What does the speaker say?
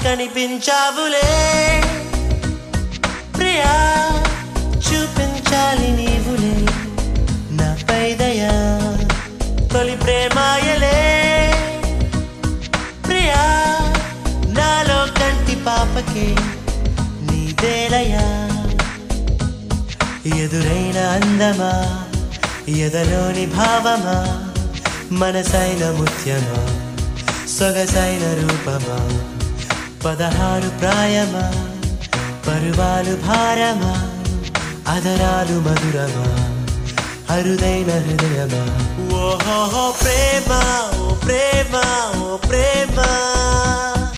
కనిపించావులే ప్రియా చూపించాలి నీవులే నా పైదయా తొలి ప్రేమాయలే ప్రియా నాలో కంటి పాపకే నీదేలయా ఎదురైన అందమా ఎదలోని భావమా మనసైన ముత్యమా సొగసైన రూపమా పదహారు ప్రాయమా పరువాలు భారమా అదరాలు మధురమా అరుదైన హృదయమా ఓహో ప్రేమ ఓ ప్రేమ ఓ ప్రేమ